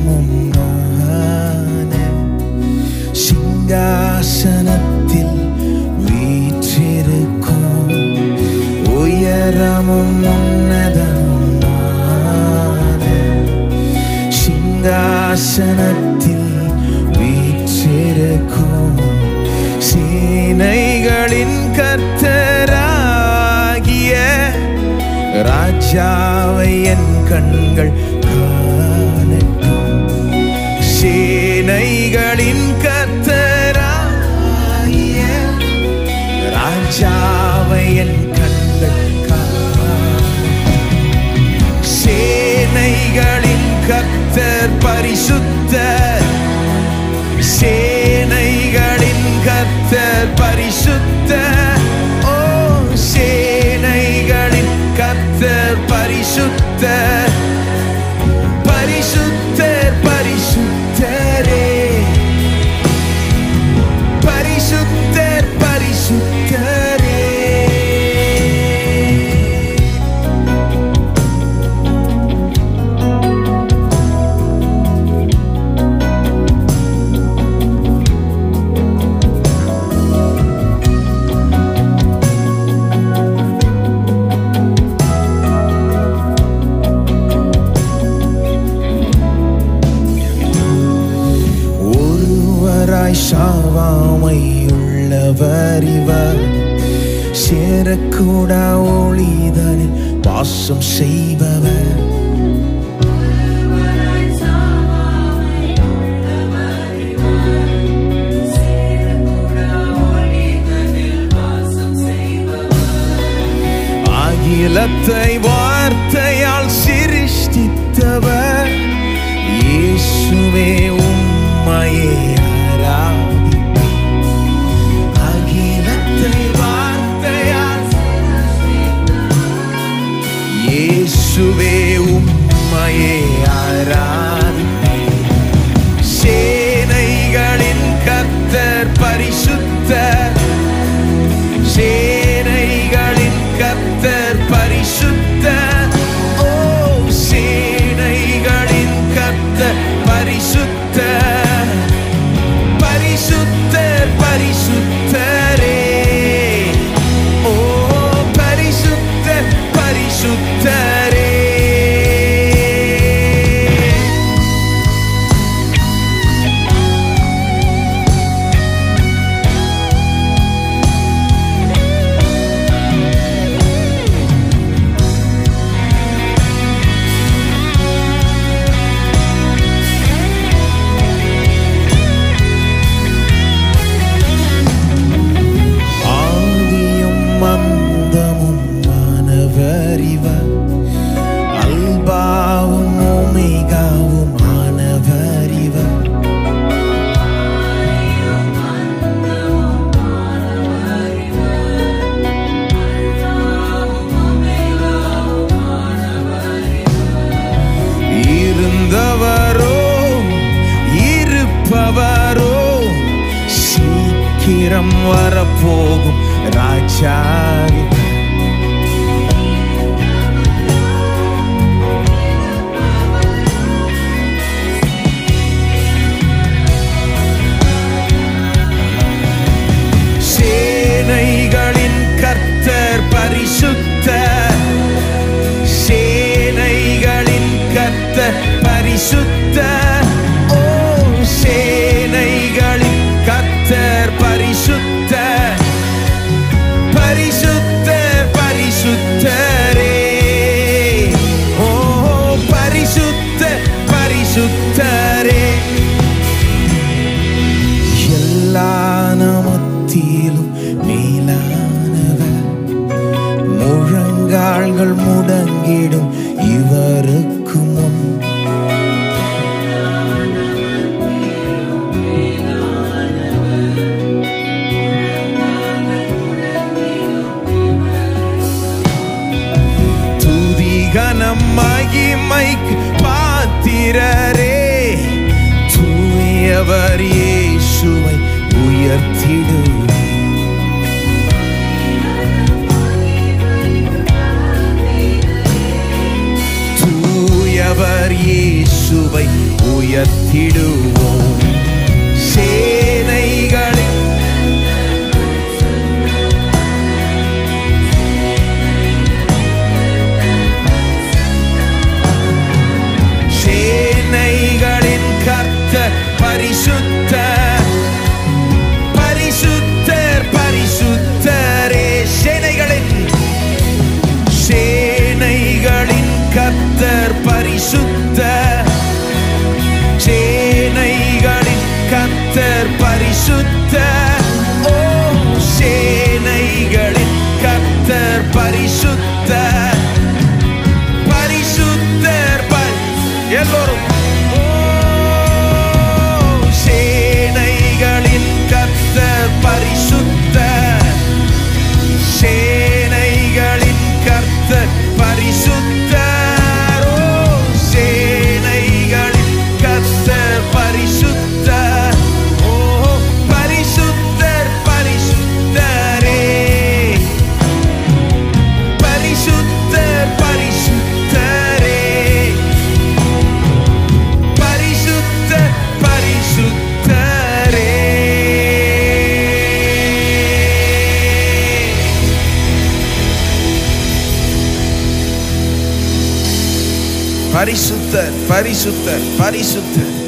உன்னதமுமான சிங்காசனத்தில் வீற்றிருக்கும் உயரமும் உன்னதமுமான சிங்காசனத்தில் வீற்றிருக்கும் சேனைகளின் கர்த்தராகிய ராஜாவை என் கண்கள் காணட்டும் சேனைகளின் கர்த்தராகிய ராஜாவை என் கண்கள் காணட்டும் சேனைகளின் கர்த்தர் பரிசுத்தர் சேனைகளின் கர்த்தர் பரிசுத்தர் ஓ சேனைகளின் கர்த்தர் பரிசுத்தர் பரிசுத்தர் பரிசுத்தரே பரிசுத்தர் பரிசுத்தரே ஒருவராய் சாவாமை உள்ளவர் இவர் சேரக்கூடா ஒளிதனில் வாசம் செய்பவர் அகிலத்தை வார்த்தையால் சிருஷ்டித்தவர் இயேசுவே உம்மையே ஆராதிப்பேன். அகிலத்தை வார்த்தையால் இயேசுவே உம்மையே ஆராதிப்பேன். சேனைகளின் கர்த்தர் பரிசுத்தர் சேனைகளின் கர்த்தர் பரிசுத்தர் ஓ சேனைகளின் கர்த்தர் பரிசுத்தர் பரிசுத்தர் பரிசுத்தரே ஓ பரிசுத்தர் பரிசுத்தரே ஆதியும் மந்தமும் மாணவர் இவர் அல்பாவும் ஓமேகாவும் மாணவர் இவர் இருந்தவரோ இருப்பவரோ சீக்கிரம் வரப்போகும் ராஜாவி சேனைகளின் கர்த்தர் பரிசுத்தர் சேனைகளின் கர்த்தர் பரிசுத்தர் ஓ சேனைகளின் கர்த்தர் பரிசுத்தர் பரிசுத்தர் பரிசுத்தரே ஓ பரிசுத்தர் பரிசுத்தரே எல்லா நமத்திலும் மேலானவர் முழங்கால்கள் முடங்கிடும் இவருக்கு முன் துதிகனம் மகிமைக்கு பாத்திரரே தூயவர் இயேசுவை உயர்த்திடுவே உயர்த்திடுவோம் சேனைகளின் சேனைகளின் கர்த்தர் பரிசுத்த பரிசுத்தர் பரிசுத்தரே சேனைகளின் சேனைகளின் கர்த்தர் பரிசுத்த சேனைகளின் கர்த்தர் பரிசுத்த ஓ சேனைகளின் கர்த்தர் பரிசுத்த பரிசுத்தர் பரி எல்லோரும் ஓ, சேனைகளின் கர்த்தர் பரிசுத்தர் சேனைகளின் கர்த்தர் பரிசுத்தர் ஓ சேனைகளின் கர்த்தர் பரிசுத்தர் ஓ பரிசுத்தர் பரிசுத்தரே பரிசுத்தர் பரிசுத்தரே பரிசுத்தர் பரிசுத்தரே பரிசுத்தர் பரிசுத்தர் பரிசுத்தர்